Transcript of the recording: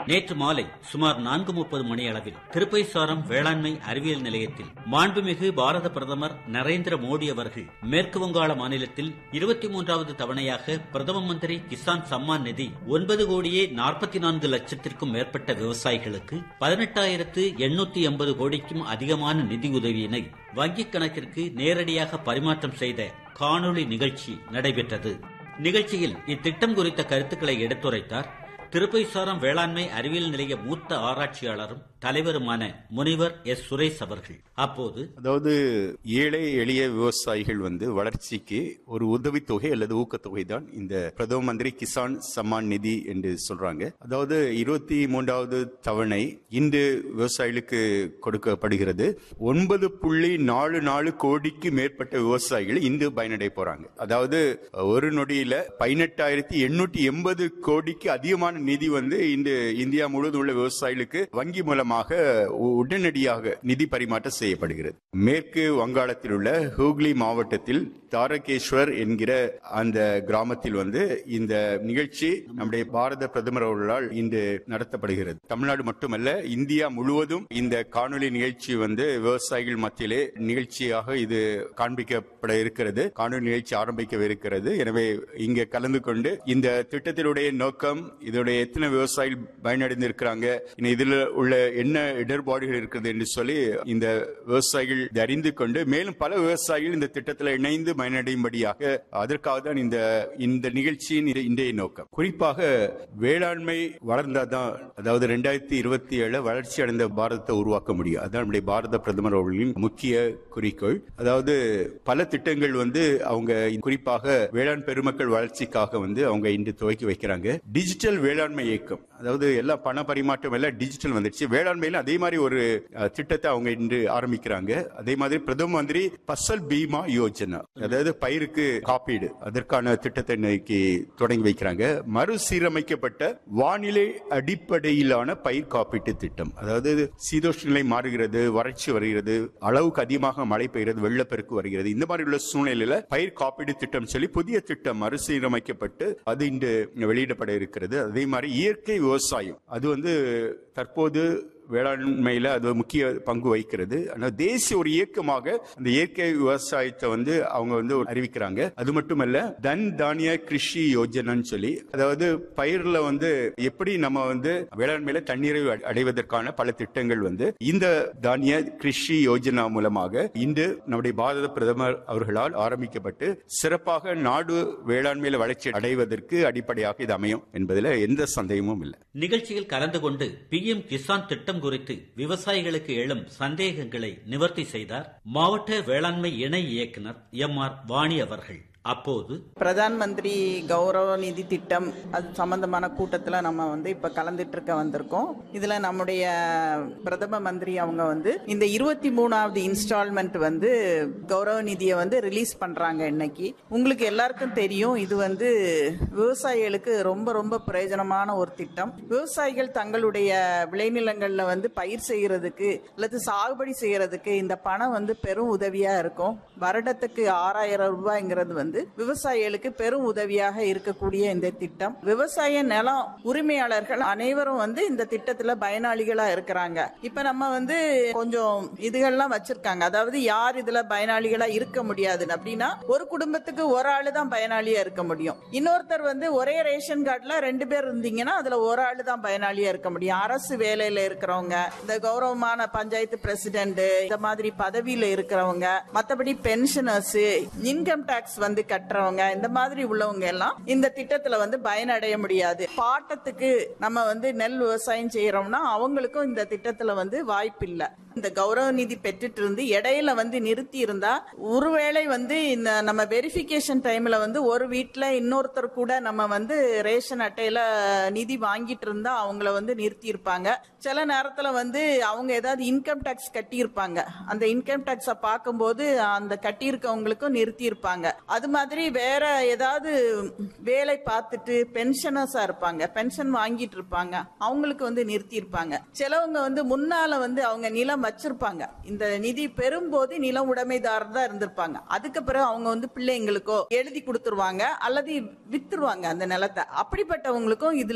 நேற்று மாலை சுமார் நான்கு முப்பது மணி அளவில் திருப்பைசாரம் வேளாண்மை அறிவியல் நிலையத்தில் மாண்புமிகு பாரத பிரதமர் நரேந்திர மோடி அவர்கள் மேற்கு வங்காள மாநிலத்தில் இருபத்தி மூன்றாவது தவணையாக பிரதம மந்திரி கிசான் சம்மான் நிதி ஒன்பது கோடியே நாற்பத்தி நான்கு லட்சத்திற்கும் மேற்பட்ட விவசாயிகளுக்கு பதினெட்டாயிரத்து எண்ணூத்தி எண்பது கோடிக்கும் அதிகமான நிதி உதவியினை வங்கிக் கணக்கிற்கு நேரடியாக பரிமாற்றம் செய்த காணொளி நிகழ்ச்சி நடைபெற்றது நிகழ்ச்சியில் இத்திட்டம் குறித்த கருத்துக்களை எடுத்துரைத்தார் திருப்பைசாரம் வேளாண்மை அறிவியல் நிலைய மூத்த ஆராய்ச்சியாளரும் தலைவருமான முனிவர் எஸ் சுரேஷ் அவர்கள் அப்போது அதாவது ஏழை எளிய விவசாயிகள் வந்து வளர்ச்சிக்கு ஒரு உதவித்தொகை அல்லது ஊக்கத்தொகை தான் இந்த பிரதம மந்திரி கிசான் சம்மான் நிதி என்று சொல்றாங்க அதாவது இருபத்தி மூன்றாவது தவணை இன்று விவசாயிகளுக்கு கொடுக்கப்படுகிறது ஒன்பது புள்ளி நாலு நாலு கோடிக்கு மேற்பட்ட விவசாயிகள் இன்று பயனடைய போறாங்க அதாவது ஒரு நொடியில பதினெட்டாயிரத்தி எண்ணூற்றி எண்பது கோடிக்கு அதிகமான நிதி வந்து இன்று இந்தியா முழுவதும் உள்ள விவசாயிகளுக்கு வங்கி மூலமாக உடனடியாக நிதி பரிமாற்றம் செய்யப்படுகிறது மேற்கு வங்காளத்தில் உள்ள ஹூக்ளி மாவட்டத்தில் தாரகேஸ்வர் என்கிற அந்த கிராமத்தில் வந்து இந்த நிகழ்ச்சி நம்முடைய பாரத பிரதமர் அவர்களால் இன்று நடத்தப்படுகிறது தமிழ்நாடு மட்டுமல்ல இந்தியா முழுவதும் இந்த காணொலி நிகழ்ச்சி வந்து விவசாயிகள் மத்தியிலே நிகழ்ச்சியாக இது காண்பிக்கப்பட இருக்கிறது காணொலி நிகழ்ச்சி ஆரம்பிக்கவிருக்கிறது எனவே இங்க கலந்து கொண்டு இந்த திட்டத்தினுடைய நோக்கம் இதோடைய எத்தனை விவசாயிகள் பயனடைந்திருக்கிறாங்க இதில் உள்ள என்ன இடர்பாடுகள் இருக்கிறது என்று சொல்லி இந்த விவசாயிகள் இதை அறிந்து கொண்டு மேலும் பல விவசாயிகள் இந்த திட்டத்தில் இணைந்து பயனடையும்படியாக அதற்காக தான் இந்த இந்த நிகழ்ச்சியின் இது இன்றைய நோக்கம் குறிப்பாக வேளாண்மை வளர்ந்தாதான் அதாவது ரெண்டாயிரத்தி இருபத்தி ஏழு வளர்ச்சி அடைந்த பாரதத்தை உருவாக்க முடியும் அதான் நம்முடைய பாரத பிரதமர் அவர்களின் முக்கிய குறிக்கோள் அதாவது பல திட்டங்கள் வந்து அவங்க குறிப்பாக வேளாண் பெருமக்கள் வளர்ச்சிக்காக வந்து அவங்க இன்று துவக்கி வைக்கிறாங்க டிஜிட்டல் வேளாண்மை இயக்கம் அதாவது எல்லா பண பரிமாற்றம் எல்லாம் டிஜிட்டல் வந்துடுச்சு வேளாண்மையில அதே மாதிரி ஒரு அஹ், திட்டத்தை அவங்க இன்று ஆரம்பிக்கிறாங்க அதே மாதிரி பிரதம மந்திரி பசல் பீமா யோஜனா அதாவது பயிருக்கு காப்பீடு அதற்கான திட்டத்தை இன்னைக்கு தொடங்கி வைக்கிறாங்க மறுசீரமைக்கப்பட்ட வானிலை அடிப்படையிலான பயிர் காப்பீட்டு திட்டம் அதாவது சீதோஷ்ண நிலை மாறுகிறது வறட்சி வருகிறது அளவுக்கு அதிகமாக மழை பெய்கிறது வெள்ளப்பெருக்கு வருகிறது இந்த மாதிரி உள்ள சூழ்நிலையில பயிர் காப்பீடு திட்டம் சொல்லி புதிய திட்டம் மறுசீரமைக்கப்பட்டு அது இன்று வெளியிடப்பட இருக்கிறது அதே மாதிரி இயற்கை விவசாயம் அது வந்து தற்போது வேளாண்மையில அது முக்கிய பங்கு வகிக்கிறது ஆனால் தேசிய ஒரு இயக்கமாக அந்த இயற்கை விவசாயத்தை வந்து அவங்க வந்து அறிவிக்கிறாங்க அது மட்டுமல்ல தன் தானிய கிருஷி யோஜனான்னு சொல்லி அதாவது பயிர்ல வந்து எப்படி நம்ம வந்து வேளாண்மையில தண்ணீரை அடை- அடைவதற்கான பல திட்டங்கள் வந்து இந்த தானிய கிருஷி யோஜனா மூலமாக இன்று நம்முடைய பாரத பிரதமர் அவர்களால் ஆரம்பிக்கப்பட்டு சிறப்பாக நாடு வேளாண்மையில வளர்ச்சி அடைவதற்கு அடிப்படையாக இது அமையும் என்பதில் எந்த சந்தேகமும் இல்லை நிகழ்ச்சியில் கலந்து கொண்டு பிஎம் கிசான் திட்டம் குறித்து விவசாயிகளுக்கு எழும் சந்தேகங்களை நிவர்த்தி செய்தார் மாவட்ட வேளாண்மை இணை இயக்குனர் எம் ஆர் வாணி அவர்கள் அப்போது பிரதான் மந்திரி கௌரவ நிதி திட்டம் அது சம்பந்தமான கூட்டத்தில் நம்ம வந்து இப்போ கலந்துட்டு இருக்க வந்திருக்கோம் இதில் நம்முடைய பிரதம மந்திரி அவங்க வந்து இந்த இருபத்தி மூணாவது இன்ஸ்டால்மெண்ட் வந்து கௌரவ நிதியை வந்து ரிலீஸ் பண்ணுறாங்க இன்னைக்கு உங்களுக்கு எல்லாருக்கும் தெரியும் இது வந்து விவசாயிகளுக்கு ரொம்ப ரொம்ப பிரயோஜனமான ஒரு திட்டம் விவசாயிகள் தங்களுடைய விளைநிலங்களில் வந்து பயிர் செய்யறதுக்கு அல்லது சாகுபடி செய்யறதுக்கு இந்த பணம் வந்து பெரும் உதவியா இருக்கும் வருடத்துக்கு ஆறாயிரம் ரூபாய்ங்கிறது வந்து விவசாயிகளுக்கு பெரும் உதவியாக இருக்கக்கூடிய இந்த திட்டம் விவசாய நிலம் உரிமையாளர்கள் அனைவரும் வந்து இந்த திட்டத்துல பயனாளிகளா இருக்கிறாங்க இப்ப நம்ம வந்து கொஞ்சம் இதுகள்லாம் வச்சிருக்காங்க அதாவது யார் இதுல பயனாளிகளா இருக்க முடியாது அப்படின்னா ஒரு குடும்பத்துக்கு ஒரு ஆளு தான் பயனாளியா இருக்க முடியும் இன்னொருத்தர் வந்து ஒரே ரேஷன் கார்டுல ரெண்டு பேர் இருந்தீங்கன்னா அதுல ஒரு ஆளு தான் பயனாளியா இருக்க முடியும் அரசு வேலையில இருக்கிறவங்க இந்த கௌரவமான பஞ்சாயத்து பிரசிடென்ட் இந்த மாதிரி பதவியில இருக்கிறவங்க மத்தபடி பென்ஷனர்ஸ் இன்கம் டாக்ஸ் வந்து கட்டுறவங்க இந்த மாதிரி உள்ளவங்க எல்லாம் இந்த திட்டத்துல வந்து பயனடைய முடியாது பாட்டத்துக்கு நம்ம வந்து நெல் விவசாயம் செய்யறோம்னா அவங்களுக்கும் இந்த திட்டத்துல வந்து வாய்ப்பு இல்ல இந்த கௌரவ நிதி பெற்றுட்டு இருந்து இடையில வந்து நிறுத்தி இருந்தா ஒருவேளை வந்து இந்த நம்ம வெரிஃபிகேஷன் டைம்ல வந்து ஒரு வீட்ல இன்னொருத்தர் கூட நம்ம வந்து ரேஷன் அட்டையில நிதி வாங்கிட்டு இருந்தா அவங்கள வந்து நிறுத்தி இருப்பாங்க சில நேரத்துல வந்து அவங்க ஏதாவது இன்கம் டாக்ஸ் கட்டி இருப்பாங்க அந்த இன்கம் டாக்ஸ பார்க்கும்போது அந்த கட்டி இருக்கவங்களுக்கும் நிறுத்தி இருப்பாங்க அது மாதிரி வேற ஏதாவது வேலை பார்த்துட்டு பென்ஷனர்ஸா இருப்பாங்க பென்ஷன் வாங்கிட்டு இருப்பாங்க அவங்களுக்கு வந்து நிறுத்தி இருப்பாங்க சிலவங்க வந்து முன்னால வந்து அவங்க நிலம் வச்சிருப்பாங்க இந்த நிதி பெறும்போது நிலம் உடைமைதாரர் தான் இருந்திருப்பாங்க அதுக்கு பிறகு அவங்க வந்து பிள்ளைங்களுக்கோ எழுதி கொடுத்துருவாங்க அல்லது வித்துருவாங்க அந்த நிலத்தை அப்படிப்பட்டவங்களுக்கும் இதுல